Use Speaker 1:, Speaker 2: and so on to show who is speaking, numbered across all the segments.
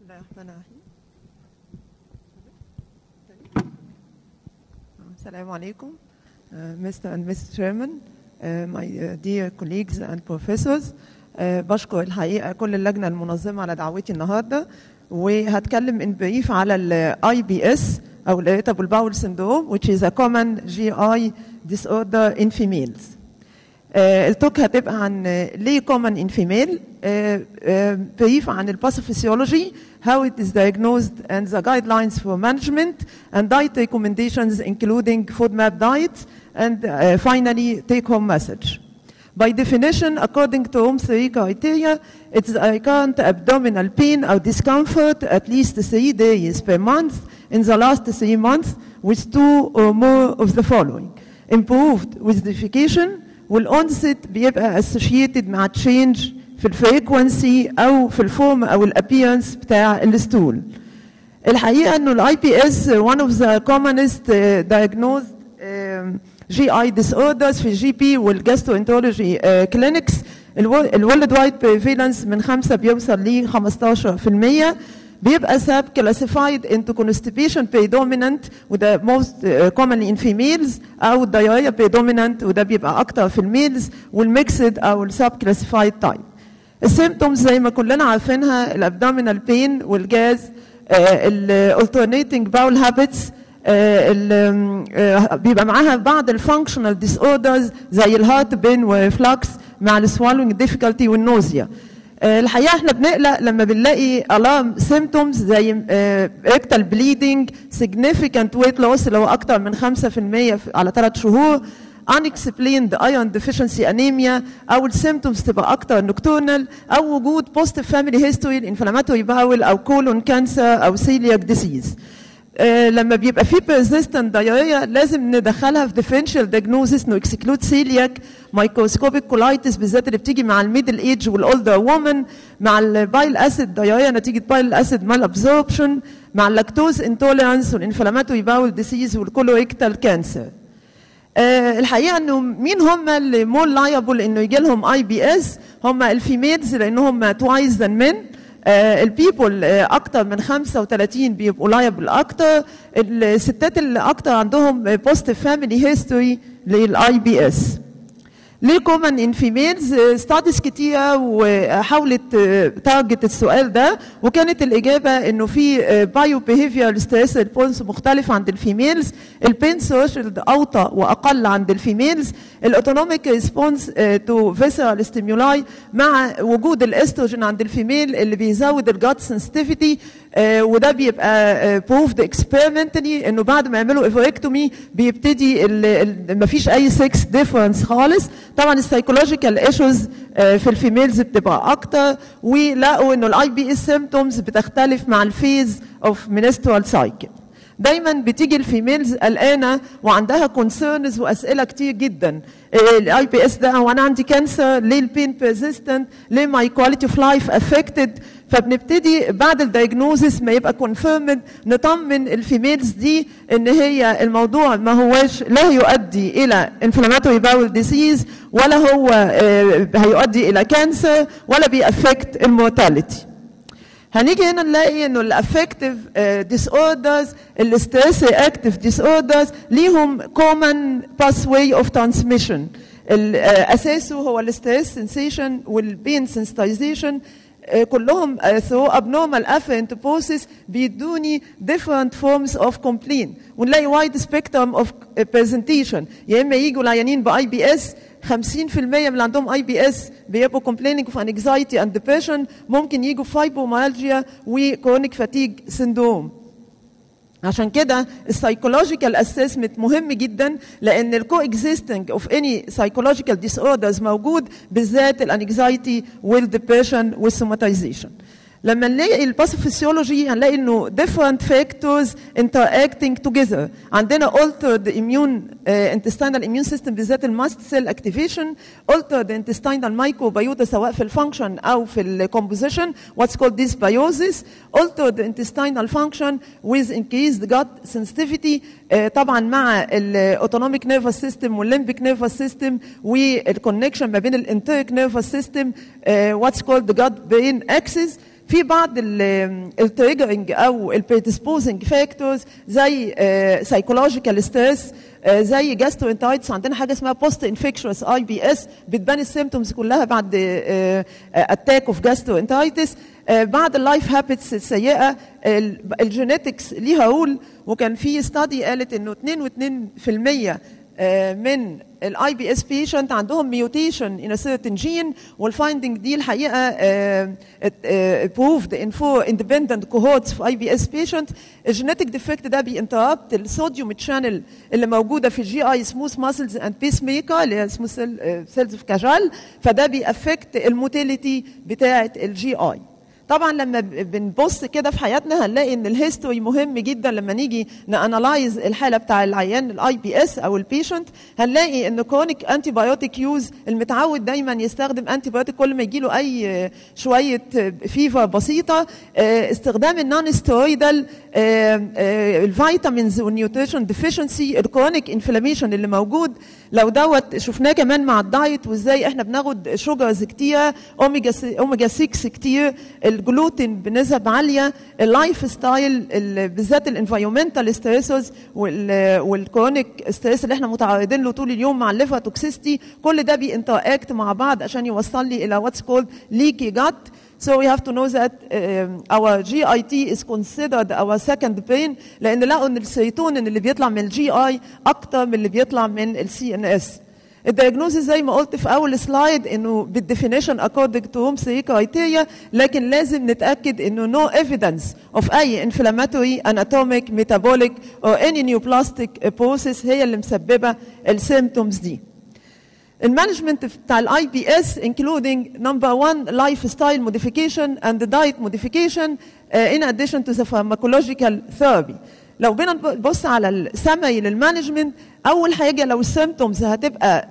Speaker 1: الله الرحمن الرحيم السلام عليكم uh, Mr. and Mrs. Chairman uh, my uh, dear colleagues and professors uh, بشكر الحقيقة كل اللجنة المنظمة على دعوتي النهاردة وهتكلم in brief على ال IBS أو ال Irritable Bowel Syndrome which is a common GI disorder in females آه، التوك هتبقى عن آه، ليه common in female بريف عن الباثوفيسيولوجي how it is diagnosed and the guidelines for management and diet recommendations including FODMAP diet and uh, finally take home message. By definition, according to home three criteria, it's recurrent abdominal pain or discomfort at least three days per month in the last three months with two or more of the following. Improved with defecation, والonset بيبقى associated مع change في الفريكونسي او في الفورم او الابيرنس بتاع الستول. الحقيقه انه الاي بي اس one of the commonest uh, diagnosed um, GI disorders في الجي بي والجاستروانترولوجي كلينكس الورلد وايد بريفالنس من 5 بيوصل ل 15% بيبقى سب classified into constipation predominant وده most uh, commonly in females او diarrhea predominant وده بيبقى اكتر في الميلز والميكسد او السب classified type. السيمتومز زي ما كلنا عارفينها الابدومينال بين والجاز الالترنيتنج باول هابتس بيبقى معاها بعض الفانكشنال ديس اوردرز زي الهارت بين والفلكس مع السوالوينج ديفيكالتي والنوزيا الحقيقه احنا بنقلق لما بنلاقي الارم سيمتومز زي ريكتال بليدنج significant weight loss اللي هو اكتر من 5% على ثلاث شهور unexplained iron deficiency anemia او السيمتومز تبقى اكتر نكتورنال او وجود positive family history inflammatory bowel او colon cancer او celiac disease. آه لما بيبقى في persistent diarrhea لازم ندخلها في differential diagnosis نو exclude celiac microscopic colitis بالذات اللي بتيجي مع الميدل ايج والاولدر وومن مع البايل اسيد diarrhea نتيجه بايل اسيد مال ابزوربشن مع اللاكتوز انتوليرانس والانفلاماتوري باول ديسيز والكولوريكتال كانسر. آه الحقيقه انه مين هم اللي مور لايبل انه يجي لهم اي بي اس هم الفيميلز لانهم توايس ذان مين البيبل اكتر من 35 بيبقوا لايبل اكتر الستات اللي اكتر عندهم بوزيتيف فاميلي هيستوري للاي بي اس ليه كومن ان فيميلز ستاديز كتيره وحاولت تارجت السؤال ده وكانت الاجابه انه في بايو بيهيفير ستريس ريسبونس مختلف عند الفيميلز البين سوشيال اوطى واقل عند الفيميلز الاوتونوميك ريسبونس تو فيسرال ستيمولاي مع وجود الاستروجين عند الفيميل اللي بيزود الجات سنسيتيفيتي وده بيبقى بروفد اكسبيرمنتلي انه بعد ما يعملوا ايفوريكتومي بيبتدي ما فيش اي سكس ديفرنس خالص طبعا السايكولوجيكال ايشوز في الفيميلز بتبقى اكتر ولقوا انه الاي بي اس سيمتومز بتختلف مع الفيز اوف منسترال سايكل دايما بتيجي الفيميلز قلقانه وعندها كونسيرنز واسئله كتير جدا الاي بي اس ده هو انا عندي كانسر ليه البين بيرزيستنت ليه ماي كواليتي اوف لايف افكتد فبنبتدي بعد الدايجنوزس ما يبقى كونفيرمد نطمن الفيميلز دي ان هي الموضوع ما هواش لا يؤدي الى انفلاماتوري باول ديزيز ولا هو هيؤدي الى كانسر ولا بيأفكت المورتاليتي هنيجي هنا نلاقي انه الافكتيف ديس اوردرز الستريس رياكتيف ديس اوردرز ليهم كومن باث واي اوف ترانسميشن اساسه هو الستريس سنسيشن والبين سنسيتايزيشن كلهم ثرو abnormal afferent process بيدوني different forms of complaint ونلاقي wide spectrum of presentation يا اما يجوا العيانين باي بي اس 50% من اللي عندهم اي بي اس بيبقوا complaining of anxiety and depression ممكن يجوا fibromyalgia وكرونيك فاتيج سندروم عشان كده السايكولوجيكال اسسمنت مهم جدا لان الكو اكزيستنج اوف اني سايكولوجيكال ديس اوردرز موجود بالذات الانكزايتي والديبريشن والسوماتيزيشن لما نلاقي الباثوفيسيولوجي هنلاقي انه different factors interacting together عندنا altered immune uh, intestinal immune system بالذات الماست سيل activation altered intestinal microbiota سواء في الفانكشن او في الكومبوزيشن what's called dysbiosis altered intestinal function with increased gut sensitivity uh, طبعا مع الاوتونوميك نيرفس سيستم والليمبيك نيرفس سيستم والكونكشن ما بين الانتريك نيرفس سيستم what's called the gut brain axis في بعض التريجرنج او البريدسبوزنج فاكتورز زي سايكولوجيكال ستريس زي جاستروانتايتس عندنا حاجه اسمها بوست انفكشوس اي بي اس بتبان السيمتومز كلها بعد اتاك اوف جاستروانتايتس بعد اللايف هابتس السيئه الجينيتكس ليها رول وكان في ستادي قالت انه 2.2% من الاي بي اس بيشنت عندهم ميوتيشن ان سيرتن جين والفايندنج دي الحقيقه بروفد ان فور اندبندنت كوهورتس في اي بي اس بيشنت الجينيتك ديفكت ده بينتربت الصوديوم تشانل اللي موجوده في الجي اي سموث ماسلز اند بيس ميكر اللي هي سموث سيلز في كاجال فده بيأفكت الموتيليتي بتاعه الجي اي طبعا لما بنبص كده في حياتنا هنلاقي ان الهيستوري مهم جدا لما نيجي نانلايز الحاله بتاع العيان الاي بي اس او البيشنت هنلاقي ان كونيك انتي بايوتيك يوز المتعود دايما يستخدم انتي بايوتيك كل ما يجي له اي شويه فيفا بسيطه استخدام النون ستيرويدال الفيتامينز والنيوتريشن ديفيشنسي الكرونيك انفلاميشن اللي موجود لو دوت شفناه كمان مع الدايت وازاي احنا بناخد شوجرز كتير اوميجا اوميجا 6 كتير الجلوتين بنسب عاليه اللايف ستايل بالذات الانفايرمنتال ستريسز والكرونيك ستريس اللي احنا متعرضين له طول اليوم مع الليفر توكسيستي كل ده بينتراكت مع بعض عشان يوصل لي الى واتس كولد ليكي جات So we have to know that um, our GIT is considered our second brain لأن لقوا إن السيروتونين اللي بيطلع من الجي اي أكتر من اللي بيطلع من السي ان اس. الدياجنوزيس زي ما قلت في اول سلايد انه بالديفينيشن according to هوم 3 كرايتيريا لكن لازم نتاكد انه no evidence of اي inflammatory anatomic metabolic or any neoplastic process هي اللي مسببه السيمتومز دي. المانجمنت بتاع الاي بي اس including number one lifestyle modification and diet modification uh, in addition to the pharmacological therapy. لو بينا نبص على السمري للمانجمنت اول حاجه لو السيمتومز هتبقى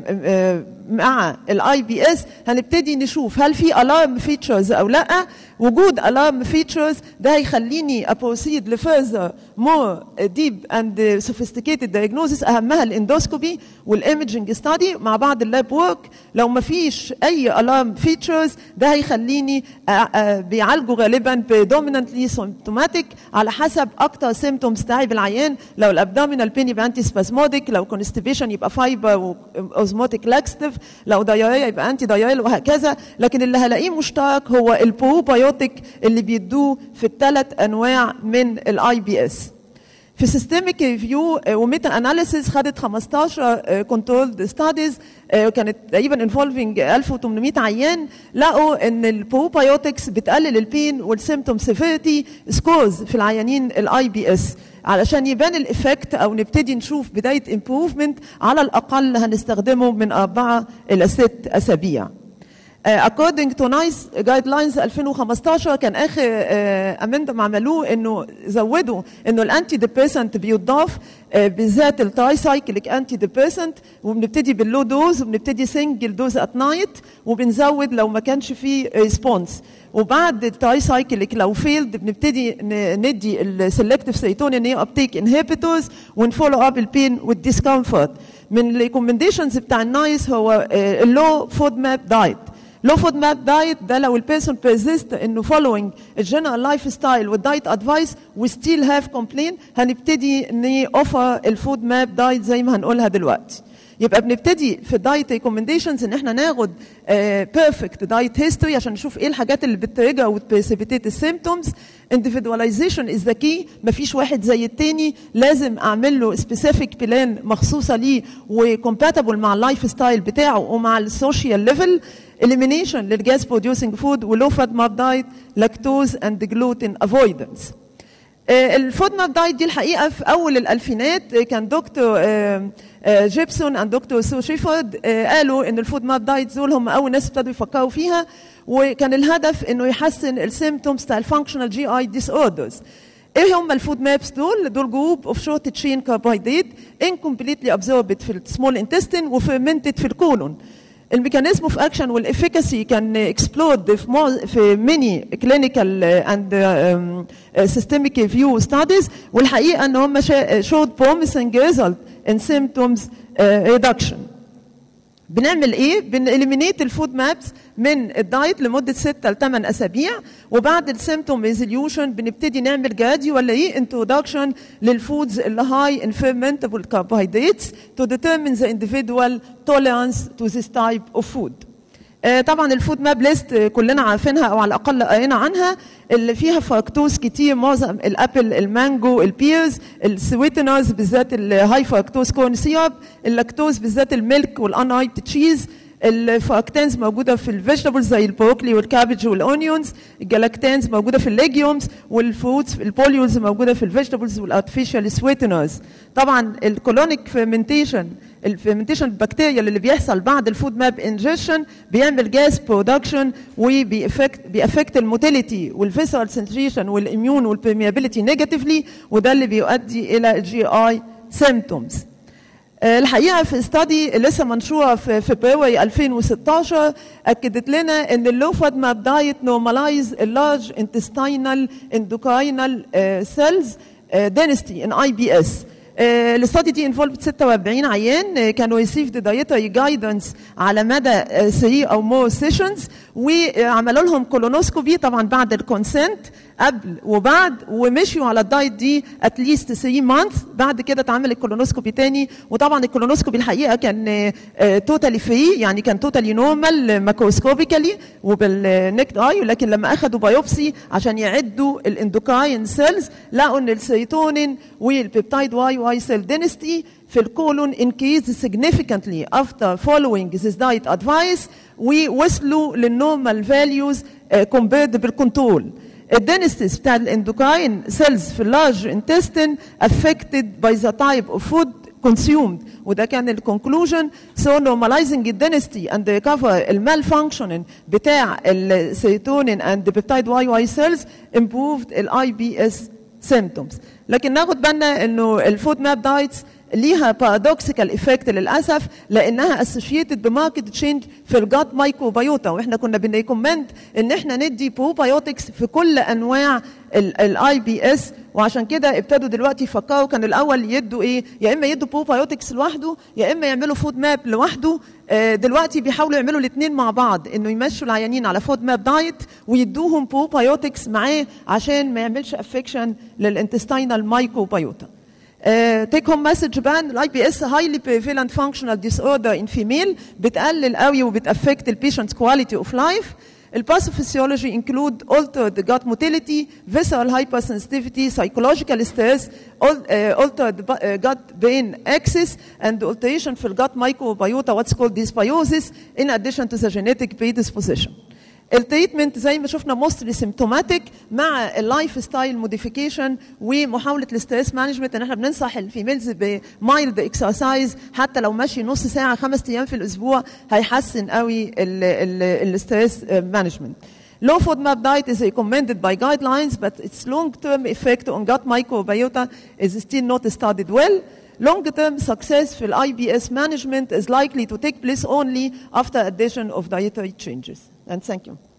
Speaker 1: مع الاي بي اس هنبتدي نشوف هل في الارم فيتشرز او لا وجود الارم فيتشرز ده هيخليني ابروسيد لفيرذر مور ديب اند سوفيستيكيتد دايجنوزيس اهمها الاندوسكوبي والايمجنج ستادي مع بعض اللاب ورك لو ما فيش اي الارم فيتشرز ده هيخليني بيعالجوا غالبا بدومينانتلي سيمتوماتيك على حسب اكتر سيمتومز تعب العيان لو الابدومينال بين يبقى انتي سبازموديك لو كونستيبيشن يبقى فايبر واوزموتيك لاكستيف لو دايريا يبقى انتي دايريال وهكذا لكن اللي هلاقيه مشترك هو البروبايوتيك اللي بيدوه في الثلاث انواع من الاي بي اس في سيستميك ريفيو وميتا اناليسيز خدت 15 كنترولد ستاديز كانت تقريبا انفولفنج 1800 عيان لقوا ان البروبايوتكس بتقلل البين والسيمتوم سيفيرتي سكورز في العيانين الاي بي اس علشان يبان الافكت او نبتدي نشوف بدايه امبروفمنت على الاقل هنستخدمه من اربعه الى ست اسابيع. according to NICE guidelines 2015 كان اخر امندم عملوه انه زودوا انه الانتي ديبريسنت بيضاف بالذات التاي سايكليك انتي ديبريسنت وبنبتدي باللو دوز وبنبتدي سنجل دوز ات نايت وبنزود لو ما كانش فيه ريسبونس وبعد التاي سايكليك لو فيلد بنبتدي ندي السلكتيف سيتونين نيو ابتيك انهبيتورز ونفولو اب البين والديسكمفورت من الريكومنديشنز بتاع النايس هو اللو فود ماب دايت لو فود ماب دايت ده لو البيرسون بيرزيست انه فولوينج الجنرال لايف ستايل والدايت ادفايس وستيل هاف كومبلين هنبتدي نوفر الفود ماب دايت زي ما هنقولها دلوقتي يبقى بنبتدي في الدايت ريكومنديشنز ان احنا ناخد بيرفكت دايت هيستوري عشان نشوف ايه الحاجات اللي بترجع وتبرسبيتيت السيمتومز individualization is the key مفيش واحد زي التاني لازم اعمل له سبيسيفيك بلان مخصوصه ليه وكومباتبل مع اللايف ستايل بتاعه ومع السوشيال ليفل elimination للجاز بروديوسنج فود ولو فات ماب دايت لاكتوز اند جلوتين افويدنس الفود ماب دايت دي الحقيقه في اول الالفينات كان دكتور جيبسون اند دكتور سو شيفورد قالوا ان الفود ماب دايت دول هم اول ناس ابتدوا يفكروا فيها وكان الهدف انه يحسن السيمتومز بتاع الفانكشنال جي اي ديس اوردرز ايه هم الفود مابس دول؟ دول جروب اوف شورت تشين كاربوهيدرات انكمبليتلي ابزوربد في السمول انتستين وفيرمنتد في الكولون الميكانيزم اوف اكشن والافيكاسي كان اكسبلود في مو في ميني كلينيكال اند سيستميك ريفيو ستاديز والحقيقه ان هم شود بروميسنج ريزلت ان سيمتومز ريدكشن بنعمل ايه؟ بنeliminate الفود مابس من الدايت لمده 6 ل 8 اسابيع وبعد السيمتوم ريزوليوشن بنبتدي نعمل جرادي ولا ايه انتروداكشن للفودز اللي هاي ان fermentable carbohydrates to determine the individual tolerance to this type of food. آه، طبعا الفود ماب ليست كلنا عارفينها او على الاقل قرينا عنها اللي فيها فركتوز كتير معظم الابل المانجو البيرز السويتنرز بالذات الهاي فركتوز كورن سيرب اللاكتوز بالذات الميلك والانايت تشيز الفراكتانز موجوده في الفيجيتابلز زي البروكلي والكابج والاونيونز الجلاكتانز موجوده في الليجيومز والفروتس البوليولز موجوده في الفيجيتابلز والارتفيشال سويتنرز طبعا الكولونيك فيرمنتيشن الفيرمنتيشن البكتيريا اللي بيحصل بعد الفود ماب انجكشن بيعمل جاز برودكشن وبيأفكت بيأفكت الموتيليتي والفيسرال سنتريشن والاميون والبرميابيليتي نيجاتيفلي وده اللي بيؤدي الى الجي اي سيمتومز الحقيقه في استادي لسه منشوره في فبراير 2016 اكدت لنا ان اللو فاد ماب دايت نورماليز اللارج انتستينال اندوكاينال سيلز density ان اي بي اس الاستادي دي انفولفد 46 عيان آه، كانوا ريسيفد دايتري جايدنس على مدى 3 او مور سيشنز وعملوا لهم كولونوسكوبي طبعا بعد الكونسنت قبل وبعد ومشيوا على الدايت دي اتليست 3 مانث بعد كده اتعمل الكولونوسكوبي تاني وطبعا الكولونوسكوبي الحقيقه كان توتالي فري يعني كان توتالي نورمال ماكروسكوبيكالي وبالنكت اي ولكن لما اخذوا بايوبسي عشان يعدوا الاندوكاين سيلز لقوا ان السيتونين والبيبتايد واي واي سيل دينستي في الكولون increased significantly after following this diet advice ووصلوا للنورمال فاليوز compared بالكنترول الدينستيز بتاع الاندوكاين سيلز في اللارج انتستين affected by the type of food consumed وده كان الكونكلوجن so normalizing الدينستي and recover المالفانكشنين بتاع السيتونين and peptide واي واي cells improved الاي بي اس symptoms لكن ناخد بالنا انه الفود ماب دايتس ليها بارادوكسيكال افكت للاسف لانها اسوشيتد بماركت تشينج في الجات مايكروبيوتا واحنا كنا بنريكومند ان احنا ندي بروبايوتكس في كل انواع الاي بي اس وعشان كده ابتدوا دلوقتي يفكروا كان الاول يدوا ايه يا اما يدوا بروبايوتكس لوحده يا اما يعملوا فود ماب لوحده آه، دلوقتي بيحاولوا يعملوا الاثنين مع بعض انه يمشوا العيانين على فود ماب دايت ويدوهم بروبايوتكس معاه عشان ما يعملش افكشن للانتستينال مايكروبيوتا تيك هوم مسج بان الاي بي اس هايلي بريفيلنت فانكشنال ديس اوردر ان فيميل بتقلل قوي وبتافكت البيشنت كواليتي اوف لايف الباثوفيسيولوجي include altered gut motility, visceral hypersensitivity, psychological stress, al- uh, altered bu- uh, gut brain axis, and alteration في الgut microbiota what's called dysbiosis in addition to the genetic predisposition. التريتمنت زي ما شفنا موستلي سيمتوماتيك مع اللايف ستايل موديفيكيشن ومحاوله الاستريس مانجمنت ان احنا بننصح الفيميلز بمايلد اكسرسايز حتى لو ماشي نص ساعه خمس ايام في الاسبوع هيحسن قوي الاستريس مانجمنت Low FODMAP diet is recommended by guidelines, but its long-term effect on gut microbiota is still not studied well. Long-term success for IBS management is likely to take place only after addition of dietary changes. And thank you.